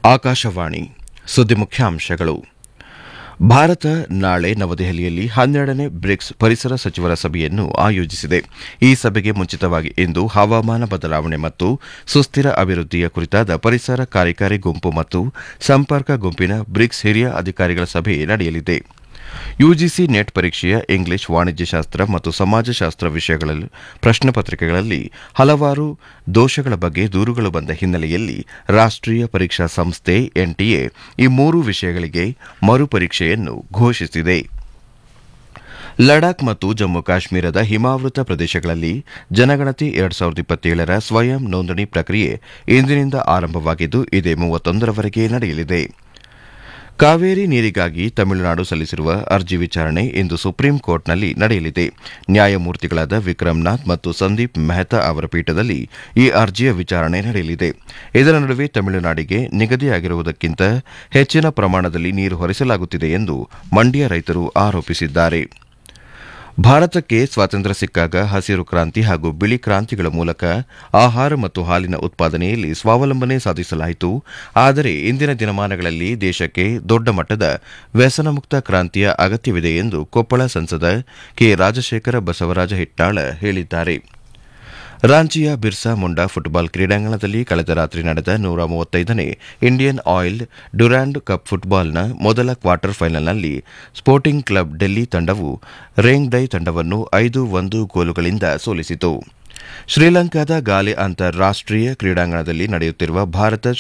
ಆಕಾಶವಾಣಿ ಸುದ್ದಿ ಮುಖ್ಯಾಂಶಗಳು ಭಾರತ ನಾಳೆ ನವದೆಹಲಿಯಲ್ಲಿ ಹನ್ನೆರಡನೇ ಬ್ರಿಕ್ಸ್ ಪರಿಸರ ಸಚಿವರ ಸಭೆಯನ್ನು ಆಯೋಜಿಸಿದೆ ಈ ಸಭೆಗೆ ಮುಂಚಿತವಾಗಿ ಇಂದು ಹವಾಮಾನ ಬದಲಾವಣೆ ಮತ್ತು ಸುಸ್ಥಿರ ಅಭಿವೃದ್ಧಿಯ ಕುರಿತಾದ ಪರಿಸರ ಕಾರ್ಯಕಾರಿ ಗುಂಪು ಮತ್ತು ಸಂಪರ್ಕ ಗುಂಪಿನ ಬ್ರಿಕ್ಸ್ ಹಿರಿಯ ಅಧಿಕಾರಿಗಳ ಸಭೆ ನಡೆಯಲಿದೆ ಯುಜಿಸಿ ನೆಟ್ ಪರೀಕ್ಷೆಯ ಇಂಗ್ಲಿಷ್ ವಾಣಿಜ್ಯಶಾಸ್ತ್ರ ಮತ್ತು ಸಮಾಜಶಾಸ್ತ್ರ ವಿಷಯಗಳಲ್ಲಿ ಪ್ರಶ್ನೆ ಪತ್ರಿಕೆಗಳಲ್ಲಿ ಹಲವಾರು ದೋಷಗಳ ಬಗ್ಗೆ ದೂರುಗಳು ಬಂದ ಹಿನ್ನೆಲೆಯಲ್ಲಿ ರಾಷ್ಟೀಯ ಪರೀಕ್ಷಾ ಸಂಸ್ಥೆ ಎನ್ಟಿಎ ಈ ಮೂರು ವಿಷಯಗಳಿಗೆ ಮರುಪರೀಕ್ಷೆಯನ್ನು ಘೋಷಿಸಿದೆ ಲಡಾಖ್ ಮತ್ತು ಜಮ್ಮು ಕಾಶ್ಮೀರದ ಹಿಮಾವೃತ ಪ್ರದೇಶಗಳಲ್ಲಿ ಜನಗಣತಿ ಎರಡ್ ಸಾವಿರದ ಇಪ್ಪತ್ತೇಳರ ಸ್ವಯಂ ನೋಂದಣಿ ಪ್ರಕ್ರಿಯೆ ಇಂದಿನಿಂದ ಆರಂಭವಾಗಿದ್ದು ಇದೇ ಮೂವತ್ತೊಂದರವರೆಗೆ ನಡೆಯಲಿದೆ ಕಾವೇರಿ ನೀರಿಗಾಗಿ ತಮಿಳುನಾಡು ಸಲ್ಲಿಸಿರುವ ಅರ್ಜಿ ವಿಚಾರಣೆ ಇಂದು ಸುಪ್ರೀಂ ಕೋರ್ಟ್ನಲ್ಲಿ ನಡೆಯಲಿದೆ ನ್ಯಾಯಮೂರ್ತಿಗಳಾದ ವಿಕ್ರಮ್ನಾಥ್ ಮತ್ತು ಸಂದೀಪ್ ಮೆಹ್ತಾ ಅವರ ಪೀಠದಲ್ಲಿ ಈ ಅರ್ಜಿಯ ವಿಚಾರಣೆ ನಡೆಯಲಿದೆ ಇದರ ನಡುವೆ ತಮಿಳುನಾಡಿಗೆ ನಿಗದಿಯಾಗಿರುವುದಕ್ಕಿಂತ ಹೆಚ್ಚಿನ ಪ್ರಮಾಣದಲ್ಲಿ ನೀರು ಹೊರಿಸಲಾಗುತ್ತಿದೆ ಎಂದು ಮಂಡ್ಯ ರೈತರು ಆರೋಪಿಸಿದ್ದಾರೆ ಭಾರತಕ್ಕೆ ಸ್ವಾತಂತ್ರ್ಯ ಸಿಕ್ಕಾಗ ಹಸಿರು ಕ್ರಾಂತಿ ಹಾಗೂ ಬಿಳಿ ಕ್ರಾಂತಿಗಳ ಮೂಲಕ ಆಹಾರ ಮತ್ತು ಹಾಲಿನ ಉತ್ಪಾದನೆಯಲ್ಲಿ ಸ್ವಾವಲಂಬನೆ ಸಾಧಿಸಲಾಯಿತು ಆದರೆ ಇಂದಿನ ದಿನಮಾನಗಳಲ್ಲಿ ದೇಶಕ್ಕೆ ದೊಡ್ಡ ಮಟ್ಟದ ವ್ಯಸನಮುಕ್ತ ಕ್ರಾಂತಿಯ ಅಗತ್ಯವಿದೆ ಎಂದು ಕೊಪ್ಪಳ ಸಂಸದ ಕೆ ರಾಜಶೇಖರ ಬಸವರಾಜ ಹಿಟ್ನಾಳ ಹೇಳಿದ್ದಾರೆ ರಾಂಚಿಯ ಬಿರ್ಸಾ ಮುಂಡಾ ಫುಟ್ಬಾಲ್ ಕ್ರೀಡಾಂಗಣದಲ್ಲಿ ಕಳೆದ ರಾತ್ರಿ ನಡೆದ ನೂರ ಮೂವತ್ತೈದನೇ ಇಂಡಿಯನ್ ಆಯಿಲ್ ಡ್ಯುರಾಂಡ್ ಕಪ್ ಫುಟ್ಬಾಲ್ನ ಮೊದಲ ಕ್ವಾರ್ಟರ್ ಫೈನಲ್ನಲ್ಲಿ ಸ್ಪೋರ್ಟಿಂಗ್ ಕ್ಲಬ್ ಡೆಲ್ಲಿ ತಂಡವು ರೇಂಗ್ ಡೈ ತಂಡವನ್ನು ಐದು ಒಂದು ಗೋಲುಗಳಿಂದ ಸೋಲಿಸಿತು ಶ್ರೀಲಂಕಾದ ಗಾಲೆ ಅಂತಾರಾಷ್ಟೀಯ ಕ್ರೀಡಾಂಗಣದಲ್ಲಿ ನಡೆಯುತ್ತಿರುವ ಭಾರತ